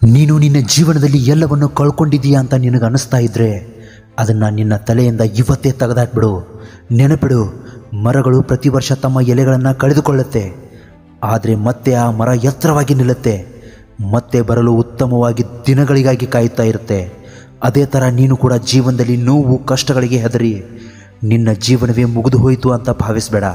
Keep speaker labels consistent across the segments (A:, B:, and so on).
A: ನೀನು ನಿನ್ನ ಜೀವನದಲ್ಲಿ ಎಲ್ಲವನ್ನು ಕಳ್ಕೊಂಡಿದೀಯಾ ಅಂತ ನಿನಗೆ ಅನ್ನಿಸ್ತಾ ಇದ್ರೆ ಅದನ್ನು ನಿನ್ನ ತಲೆಯಿಂದ ಇವತ್ತೇ ತೆಗೆದಾಕ್ಬಿಡು ನೆನಪಿಡು ಮರಗಳು ಪ್ರತಿ ವರ್ಷ ತಮ್ಮ ಎಲೆಗಳನ್ನು ಕಳೆದುಕೊಳ್ಳುತ್ತೆ ಆದರೆ ಮತ್ತೆ ಆ ಮರ ಎತ್ತರವಾಗಿ ನಿಲ್ಲುತ್ತೆ ಮತ್ತೆ ಬರಲು ಉತ್ತಮವಾಗಿ ದಿನಗಳಿಗಾಗಿ ಕಾಯುತ್ತಾ ಇರುತ್ತೆ ಅದೇ ಥರ ನೀನು ಕೂಡ ಜೀವನದಲ್ಲಿ ನೋವು ಕಷ್ಟಗಳಿಗೆ ಹೆದರಿ ನಿನ್ನ ಜೀವನವೇ ಮುಗಿದು ಹೋಯಿತು ಅಂತ ಭಾವಿಸಬೇಡ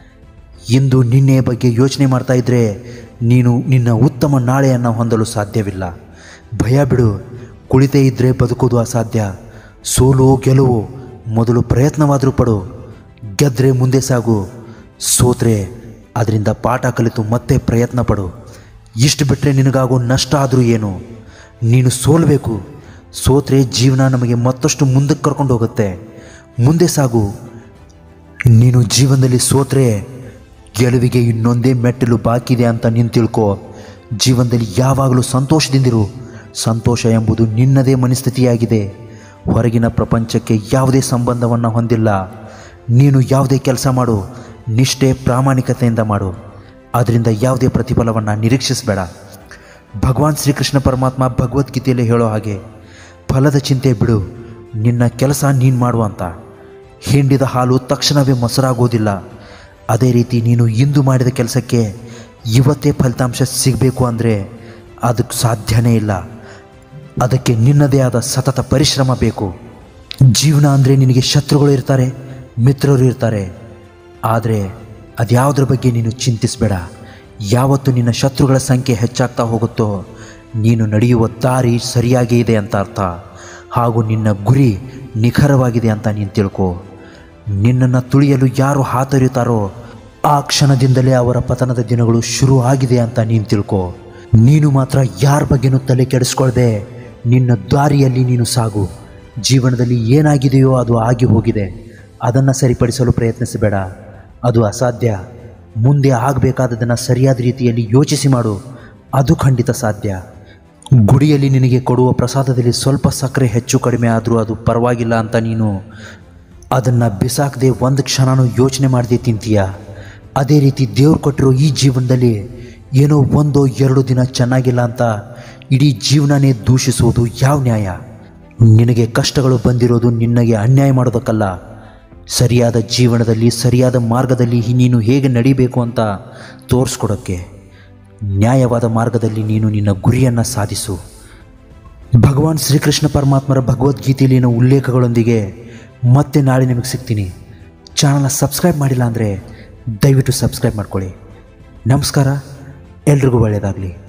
A: ಇಂದು ನಿನ್ನೆಯ ಬಗ್ಗೆ ಯೋಚನೆ ಮಾಡ್ತಾ ಇದ್ದರೆ ನೀನು ನಿನ್ನ ಉತ್ತಮ ನಾಳೆಯನ್ನು ಹೊಂದಲು ಸಾಧ್ಯವಿಲ್ಲ ಭಯ ಬಿಡು ಕುಳಿತೇ ಇದ್ದರೆ ಬದುಕೋದು ಅಸಾಧ್ಯ ಸೋಲು ಗೆಲುವು ಮೊದಲು ಪ್ರಯತ್ನವಾದರೂ ಪಡು ಗೆದ್ರೆ ಮುಂದೆ ಸಾಗು ಸೋತ್ರೆ ಅದರಿಂದ ಪಾಠ ಕಲಿತು ಮತ್ತೆ ಪ್ರಯತ್ನ ಪಡು ಇಷ್ಟು ಬಿಟ್ಟರೆ ನಿನಗಾಗೋ ನಷ್ಟ ಆದರೂ ಏನು ನೀನು ಸೋಲ್ಬೇಕು ಸೋತ್ರೆ ಜೀವನ ನಮಗೆ ಮತ್ತಷ್ಟು ಮುಂದಕ್ಕೆ ಕರ್ಕೊಂಡು ಹೋಗುತ್ತೆ ಮುಂದೆ ಸಾಗು ನೀನು ಜೀವನದಲ್ಲಿ ಸೋತ್ರೆ ಗೆಲುವಿಗೆ ಇನ್ನೊಂದೇ ಮೆಟ್ಟಿಲು ಬಾಕಿ ಇದೆ ಅಂತ ನೀನು ತಿಳ್ಕೊ ಜೀವನದಲ್ಲಿ ಯಾವಾಗಲೂ ಸಂತೋಷದಿಂದಿರು ಸಂತೋಷ ಎಂಬುದು ನಿನ್ನದೇ ಮನಸ್ಥಿತಿಯಾಗಿದೆ ಹೊರಗಿನ ಪ್ರಪಂಚಕ್ಕೆ ಯಾವುದೇ ಸಂಬಂಧವನ್ನು ಹೊಂದಿಲ್ಲ ನೀನು ಯಾವುದೇ ಕೆಲಸ ಮಾಡು ನಿಷ್ಠೆ ಪ್ರಾಮಾಣಿಕತೆಯಿಂದ ಮಾಡು ಅದರಿಂದ ಯಾವುದೇ ಪ್ರತಿಫಲವನ್ನು ನಿರೀಕ್ಷಿಸಬೇಡ ಭಗವಾನ್ ಶ್ರೀಕೃಷ್ಣ ಪರಮಾತ್ಮ ಭಗವದ್ಗೀತೆಯಲ್ಲಿ ಹೇಳೋ ಹಾಗೆ ಫಲದ ಚಿಂತೆ ಬಿಡು ನಿನ್ನ ಕೆಲಸ ನೀನು ಮಾಡು ಅಂತ ಹಿಂಡಿದ ಹಾಲು ತಕ್ಷಣವೇ ಮೊಸರಾಗೋದಿಲ್ಲ ಅದೇ ರೀತಿ ನೀನು ಇಂದು ಮಾಡಿದ ಕೆಲಸಕ್ಕೆ ಇವತ್ತೇ ಫಲಿತಾಂಶ ಸಿಗಬೇಕು ಅಂದರೆ ಅದಕ್ಕೆ ಸಾಧ್ಯನೇ ಇಲ್ಲ ಅದಕ್ಕೆ ನಿನ್ನದೇ ಆದ ಸತತ ಪರಿಶ್ರಮ ಬೇಕು ಜೀವನ ಅಂದರೆ ನಿನಗೆ ಶತ್ರುಗಳು ಇರ್ತಾರೆ ಮಿತ್ರರು ಇರ್ತಾರೆ ಆದರೆ ಅದ್ಯಾವುದ್ರ ಬಗ್ಗೆ ನೀನು ಚಿಂತಿಸಬೇಡ ಯಾವತ್ತು ನಿನ್ನ ಶತ್ರುಗಳ ಸಂಖ್ಯೆ ಹೆಚ್ಚಾಗ್ತಾ ಹೋಗುತ್ತೋ ನೀನು ನಡೆಯುವ ದಾರಿ ಸರಿಯಾಗಿ ಇದೆ ಅಂತ ಅರ್ಥ ಹಾಗೂ ನಿನ್ನ ಗುರಿ ನಿಖರವಾಗಿದೆ ಅಂತ ನೀನು ತಿಳ್ಕೊ ನಿನ್ನನ್ನು ತುಳಿಯಲು ಯಾರು ಹಾತೊರೆಯುತ್ತಾರೋ ಆ ಕ್ಷಣದಿಂದಲೇ ಅವರ ಪತನದ ದಿನಗಳು ಶುರು ಆಗಿದೆ ಅಂತ ನೀನು ತಿಳ್ಕೊ ನೀನು ಮಾತ್ರ ಯಾರ ಬಗ್ಗೆನೂ ತಲೆ ಕೆಡಿಸ್ಕೊಳ್ದೆ ನಿನ್ನ ದಾರಿಯಲ್ಲಿ ನೀನು ಸಾಗು ಜೀವನದಲ್ಲಿ ಏನಾಗಿದೆಯೋ ಅದು ಆಗಿ ಹೋಗಿದೆ ಅದನ್ನು ಸರಿಪಡಿಸಲು ಪ್ರಯತ್ನಿಸಬೇಡ ಅದು ಅಸಾಧ್ಯ ಮುಂದೆ ಆಗಬೇಕಾದದನ್ನು ಸರಿಯಾದ ರೀತಿಯಲ್ಲಿ ಯೋಚಿಸಿ ಮಾಡು ಅದು ಖಂಡಿತ ಸಾಧ್ಯ ಗುಡಿಯಲ್ಲಿ ನಿನಗೆ ಕೊಡುವ ಪ್ರಸಾದದಲ್ಲಿ ಸ್ವಲ್ಪ ಸಕ್ಕರೆ ಹೆಚ್ಚು ಕಡಿಮೆ ಆದರೂ ಅದು ಪರವಾಗಿಲ್ಲ ಅಂತ ನೀನು ಅದನ್ನು ಬಿಸಾಕದೆ ಒಂದು ಕ್ಷಣನೂ ಯೋಚನೆ ಮಾಡದೆ ತಿಂತೀಯ ಅದೇ ರೀತಿ ದೇವ್ರು ಕೊಟ್ಟಿರೋ ಈ ಜೀವನದಲ್ಲಿ ಏನೋ ಒಂದೋ ಎರಡು ದಿನ ಚೆನ್ನಾಗಿಲ್ಲ ಅಂತ ಇಡೀ ಜೀವನನೇ ದೂಷಿಸುವುದು ಯಾವ ನ್ಯಾಯ ನಿನಗೆ ಕಷ್ಟಗಳು ಬಂದಿರೋದು ನಿನಗೆ ಅನ್ಯಾಯ ಮಾಡೋದಕ್ಕಲ್ಲ ಸರಿಯಾದ ಜೀವನದಲ್ಲಿ ಸರಿಯಾದ ಮಾರ್ಗದಲ್ಲಿ ನೀನು ಹೇಗೆ ನಡಿಬೇಕು ಅಂತ ತೋರಿಸ್ಕೊಡೋಕ್ಕೆ ನ್ಯಾಯವಾದ ಮಾರ್ಗದಲ್ಲಿ ನೀನು ನಿನ್ನ ಗುರಿಯನ್ನು ಸಾಧಿಸು ಭಗವಾನ್ ಶ್ರೀಕೃಷ್ಣ ಪರಮಾತ್ಮರ ಭಗವದ್ಗೀತೆಯಲ್ಲಿನ ಉಲ್ಲೇಖಗಳೊಂದಿಗೆ ಮತ್ತೆ ನಾಳೆ ನಿಮಗೆ ಸಿಗ್ತೀನಿ ಚಾನಲ್ನ ಸಬ್ಸ್ಕ್ರೈಬ್ ಮಾಡಿಲ್ಲ ಅಂದರೆ ದಯವಿಟ್ಟು ಸಬ್ಸ್ಕ್ರೈಬ್ ಮಾಡ್ಕೊಳ್ಳಿ ನಮಸ್ಕಾರ ಎಲ್ರಿಗೂ ಒಳ್ಳೆಯದಾಗಲಿ